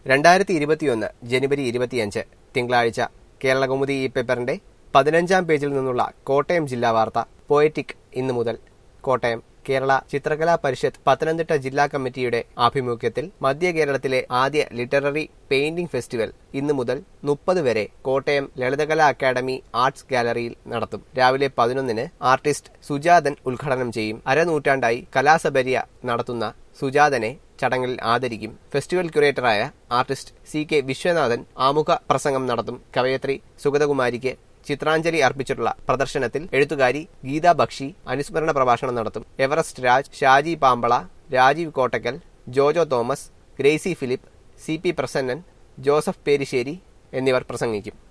രണ്ടായിരത്തി ഇരുപത്തിയൊന്ന് ജനുവരി ഇരുപത്തിയഞ്ച് തിങ്കളാഴ്ച കേരളകൗമുദി ഈ പേപ്പറിന്റെ പതിനഞ്ചാം പേജിൽ നിന്നുള്ള കോട്ടയം ജില്ലാ വാർത്ത പോയറ്റിക് ഇന്നു മുതൽ കോട്ടയം കേരള ചിത്രകലാ പരിഷത്ത് പത്തനംതിട്ട ജില്ലാ കമ്മിറ്റിയുടെ ആഭിമുഖ്യത്തിൽ മധ്യ കേരളത്തിലെ ആദ്യ ലിറ്റററി പെയിന്റിംഗ് ഫെസ്റ്റിവൽ ഇന്നു മുതൽ മുപ്പത് വരെ കോട്ടയം ലളിതകലാ അക്കാദമി ആർട്സ് ഗാലറിയിൽ നടത്തും രാവിലെ പതിനൊന്നിന് ആർട്ടിസ്റ്റ് സുജാതൻ ഉദ്ഘാടനം ചെയ്യും അരനൂറ്റാണ്ടായി കലാസബരിയ നടത്തുന്ന സുജാതനെ ചടങ്ങിൽ ആദരിക്കും ഫെസ്റ്റിവൽ ക്യൂറേറ്ററായ ആർട്ടിസ്റ്റ് സി കെ വിശ്വനാഥൻ ആമുഖ പ്രസംഗം നടത്തും കവയത്രി സുഗതകുമാരിക്ക് ചിത്രാഞ്ജലി അർപ്പിച്ചിട്ടുള്ള പ്രദർശനത്തിൽ എഴുത്തുകാരി ഗീതാ ബക്ഷി അനുസ്മരണ പ്രഭാഷണം നടത്തും Everest Raj Shaji Pampala Rajeev Kottakkal Jojo Thomas Gracy Philip C P Prasannan Joseph Perissery എന്നിവർ പ്രസംഗിക്കും